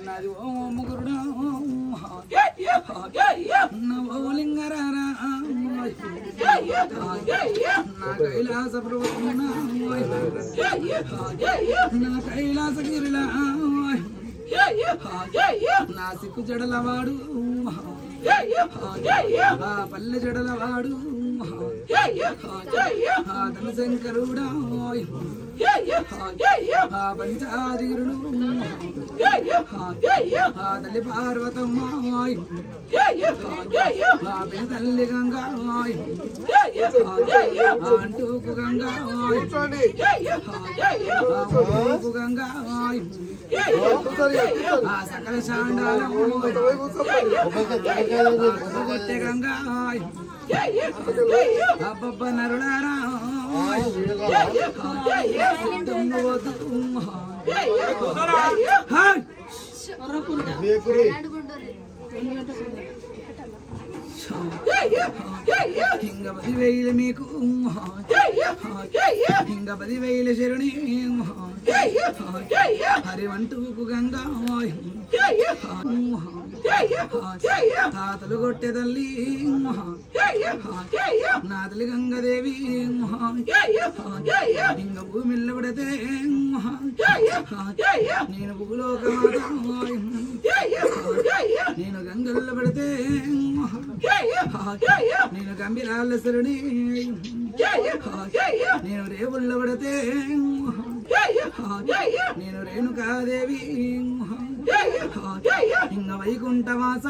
నాది ఓ ముగురుడు నవో లింగరారా నా కైలాస ప్రభు నా కైలాస గిరిలా నా సిక్కు జడలవాడు ఆ పల్లె జడలవాడు ఆ ధనశంకరుడా ఆ పంచాదిగురుడు ఆ తల్లి పార్వతమ్మ ఆ పెద్ద తల్లి గంగా ఆ అంటూకు గంగా ఆ ఊరుకు గంగా ఆ సకల శాండాలం కొట్టె గంగా అబ్బబ్బ నరుడారా హాయ్ హింగ పది వేలు మీకు హింగ పది వేలు శరణి హరివంటుకు గంగా తాతలు కొట్టే తల్లి నా తల్లి గంగదేవి హింగ భూమిల్ల పడితే నేను భూలోకమాత నేను గంగల్లో పడితే నేను గంభీరాల శరణి నేను రేవుల్లో పడితే నేను రేణుకాదేవి ఇంగ వైకుంఠవాస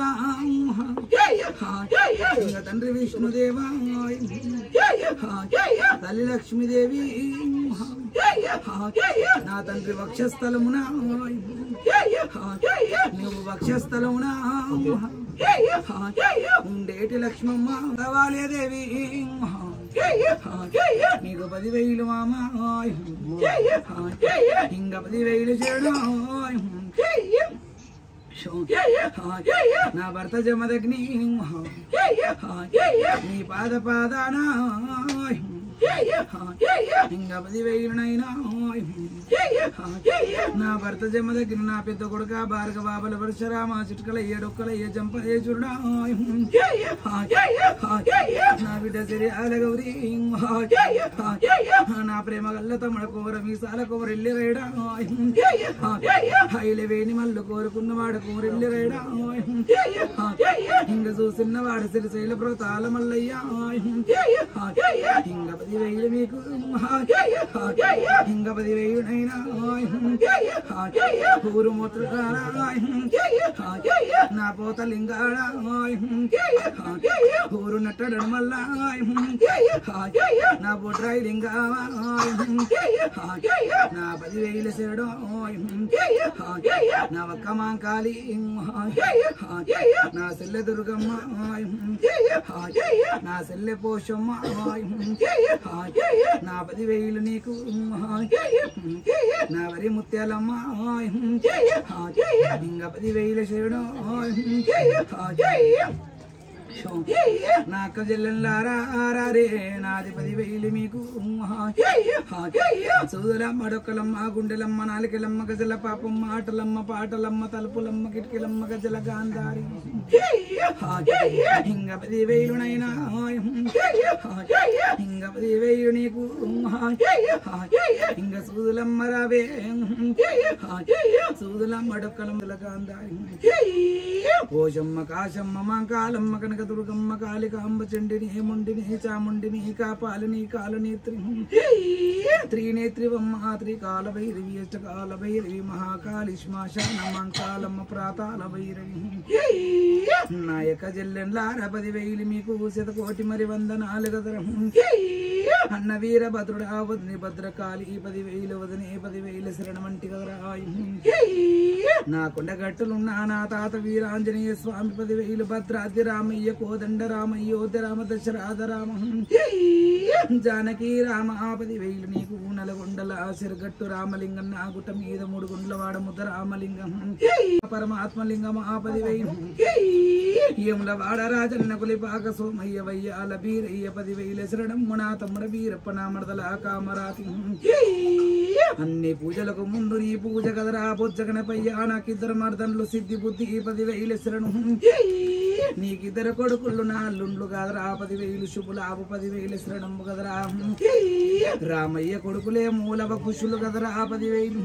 ఇంగ తండ్రి విష్ణుదేవా తల్లి లక్ష్మీదేవి నా తండ్రి వక్షస్థలమున నువ్వు వక్షస్థలమున ఉండేటి లక్ష్మమ్మ దేవి నీకు పదివేలు మామ ఇంక పదివేలు చేయడం నా భర్త జమదగ్ని నీ పాద పాదానా ఇంకా పదివేలునైనా నా భర్త జమ దగ్గర నా పెద్ద కొడుక భార్గ బాబల పరశురామ చిట్కల ఏడొక్కల ఏ జంప ఏ చురుడా నా బిడ్డ సిరియాల గౌరీ నా ప్రేమ గల్ల తమ్ముడ కోర మీసాల కోరెల్లి రేడా హైల వేణి మల్లు కోరుకున్నవాడు కోరెల్లి రేడా ఇంక చూసినవాడు సిరిశైల ప్రోతాల మల్లయ్య ఇంక పది వేలు మీకు ఇంక పది వేలునైనా ఊరు మూత్ర నా పోత లింగాడ ఊరు నట్టడం వల్ల నా బొడ్రాయి లింగా నా పది వేలు సేడు నా ఒక్క మాంకాలి నా సెల్లె దుర్గమ్మ నా సెల్లె పోషమ్మ నా పది వేలు నీకు నా వరి ముత్యాలమ్మ ఇంక పది వేలు చేయడం నా అక్క చెల్లెల్లారా రే నాది పది వేలు మీకు సోదరమ్మ డొక్కలమ్మ గుండెలమ్మ నాలికలమ్మ గజల పాపమ్మ ఆటలమ్మ పాటలమ్మ తలుపులమ్మ కిటికలమ్మ గజల గాంధారి ఇంక పది వేలునైనా ఇంక పది వేలు నీకు ఇంక సూదులమ్మ రావే సూదులమ్మ డొక్కలమ్మ గాంధారి పోషమ్మ కాశమ్మ మాంకాలమ్మ కనక దుర్గమ్మ కాళికాంబ చండిని ముండిని చాముండిని కాపాలిని కాలనేత్రి త్రినేత్రివమ్మ త్రికాల భైరవి అష్టకాల భైరవి మహాకాళి శ్మశాన మంకాలమ్మ ప్రాతాల భైరవి నాయక జల్లెన్లార పది వేలు మీకు శతకోటి మరి వందనాలు గదరం అన్న వీర భద్రుడా వదిని భద్రకాళి పది వేలు వదినే పది వేలు శరణమంటి గదరాయి నా కొండ గట్టులున్నా నా తాత వీరాంజనేయ స్వామి పది వేలు భద్రాద్రి రామయ్య కోదండ రామయ్యోధ రామ దశరాధ రామ జానకి రామాపది వేలు నీకు నలగొండల సిరగట్టు రామలింగం నా గుట్ట మీద మూడు గుండ్ల వాడ ముద్ద రామలింగం పరమాత్మలింగం ఆపది వేలు యముల వాడ రాజన్న కులిపాక సోమయ్య వయ్యాల బీరయ్య పది వేల శరణం నా తమ్ముడ వీరప్ప నా మడదల కామరాతి అన్ని పూజలకు ముందు నీ పూజ కదరా బొజ్జ గణపయ్య నాకిద్దరు మర్దన్లు సిద్ధి బుద్ధి పది వేల శరణు నీకిద్దరు కొడుకులు నాలుండ్లు కదరా పది వేలు శుభులాభు పది వేలు శరణము కదరా రామయ్య కొడుకులే మూలవ కుషులు కదరా పది వేలు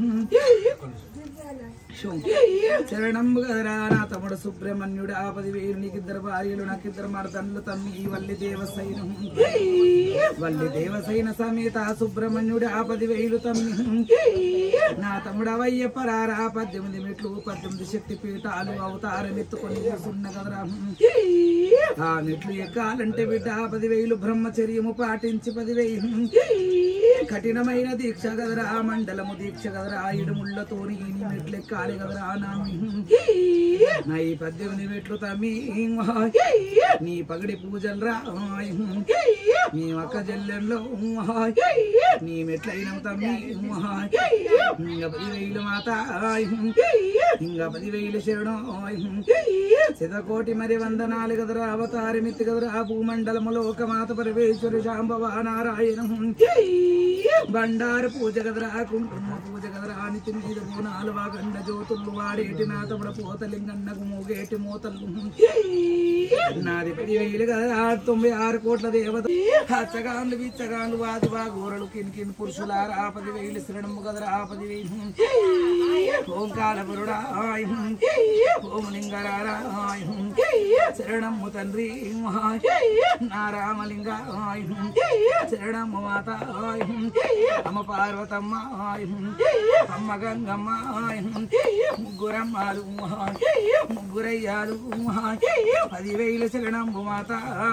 శరణంబు కదరా నా తమ్ముడు సుబ్రహ్మణ్యుడు ఆ పది వేలు నీకిద్దరు భార్యలు నాకిద్దరు మర్దన్లు తమ్మి వల్లి దేవసైనం వల్లి దేవసైన సమేత సుబ్రహ్మణ్యుడు ఆ పది వేలు తమ్మి నా తమ్ముడు అవయ్యప్ప రారా పద్దెనిమిది మెట్లు పద్దెనిమిది శక్తి పీఠాలు అవతారం ఎత్తుకొని కూర్చున్న కదరా ఆ మెట్లు ఎక్కాలంటే బిడ్డ పది వేలు బ్రహ్మచర్యము పాటించి పది వేలు కఠినమైన దీక్ష కదరా మండలము దీక్ష కదరా ఇడుముళ్ళతోని నీ మెట్లు ఎక్కాలి కదరా నామి నా ఈ పద్దెనిమిది మెట్లు తమ్మి నీ పగడి పూజలు రా నీ అక్క జల్లెంలో నీ మెట్లైన తమ్మి ఇంకా పది వేలు మాత ఇంకా పది వేలు శరణం శతకోటి మరి వందనాలు కదరా అవతారమిత్తి కదరా భూమండలములో ఒక మాత పరమేశ్వరి శాంబవ నారాయణం బండారు పూజ కదరా కుంకుమ పూజ కదరా నితి మీద బోనాలు వాగండ జ్యోతులు వాడేటి నా తమడ పోతలింగన్నకు మోగేటి మోతలు నాది పది వేలు కదరా తొంభై ఆరు కోట్ల దేవత హచ్చగాన్లు బిచ్చగాన్లు వాది వాగూరలు కిన్ కిన్ పురుషులారా పది వేలు శ్రణము కదరా పది వేలు ఓం కాలపురుడా ఓం లింగరారా శరణము తండ్రి నా రామలింగ శరణము మాత అమ్మ పార్వతమ్మ అమ్మ గంగమ్మ ముగ్గురమ్మాలు ముగ్గురయ్యాలు పదివేలు శరణము మాత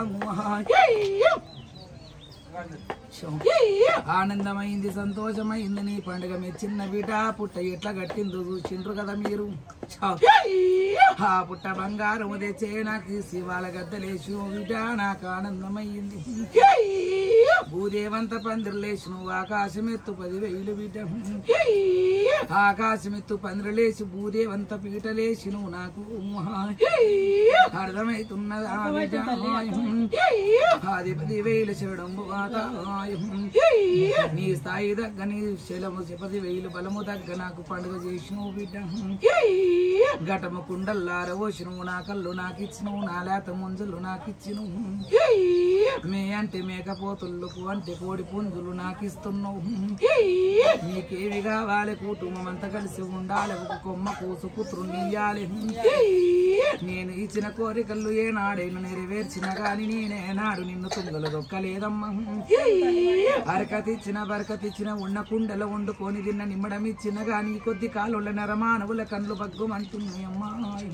ఆనందమైంది సంతోషమైంది నీ పండుగ మీ చిన్న బిడ్డ పుట్ట ఎట్లా కట్టిందో చూసిండ్రు కదా మీరు ఆ పుట్ట బంగారం తెచ్చే నాకు శివాల గద్దలేసు బిడ్డ నాకు ఆనందమైంది భూదేవంత పందిరలేసి నువ్వు ఆకాశమెత్తు పదివేలు బిడ్డ ఆకాశమెత్తు పందిరలేసి భూదేవంత పీటలేసి నువ్వు నాకు అర్థమైతున్నదా బిడ్డ అది పదివేలు చెడంబు నీ స్థాయి దగ్గ నీ శలము పది వేలు బలము దగ్గ నాకు పండుగ చేసినవు బిడ్డ ఘటము కుండల్లార ఓసినవు నా కళ్ళు నాకు ఇచ్చినవు నా లేత ముంజులు నాకు ఇచ్చినవు మే అంటే మేకపోతులకు అంటే కోడి పుంజులు నాకు ఇస్తున్నావు నీకేవి కావాలి కుటుంబం అంతా కలిసి ఉండాలి ఒక కొమ్మ కూసు పుత్రుని ఇయ్యాలి నేను ఇచ్చిన కోరికలు ఏనాడైనా నెరవేర్చిన గాని నేనేనాడు నిన్ను తుంగలు దొక్కలేదమ్మా అరకతిచ్చిన బరకతిచ్చిన ఉన్న కుండలో వండుకొని తిన్న నిమ్మడం ఇచ్చిన గాని కొద్ది కాలుల నరమానవుల కళ్ళు బగ్గుమంటున్నాయమ్మా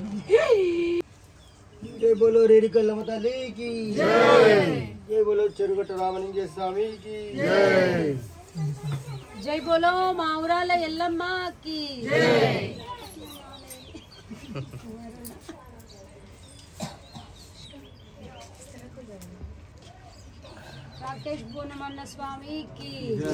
జై బోలో రేడికల్లమ్మ తల్లికి జై బోలో చెరుగట్ట రామలింగ స్వామికి జై బోలో మా ఊరాల ఎల్లమ్మకి రాకేష్ పూర్ణమన్న స్వామికి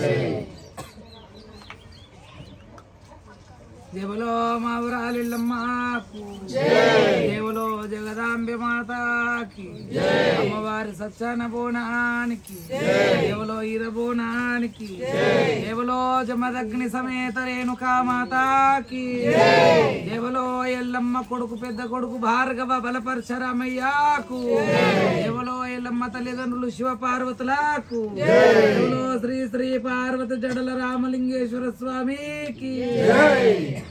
దేవులో మా ఊరాలిల్లమ్మకు దేవులో జగదాంబె మాతాకి అమ్మవారి సత్యాన బోనానికి దేవులో ఈర బోనానికి దేవులో జమదగ్ని సమేత రేణుకా మాతాకి దేవులో ఎల్లమ్మ కొడుకు పెద్ద కొడుకు భార్గవ బలపరశరామయ్యాకు దేవులో ఎల్లమ్మ తల్లిదండ్రులు శివ పార్వతులకు దేవులో శ్రీ శ్రీ పార్వతి జడల రామలింగేశ్వర స్వామికి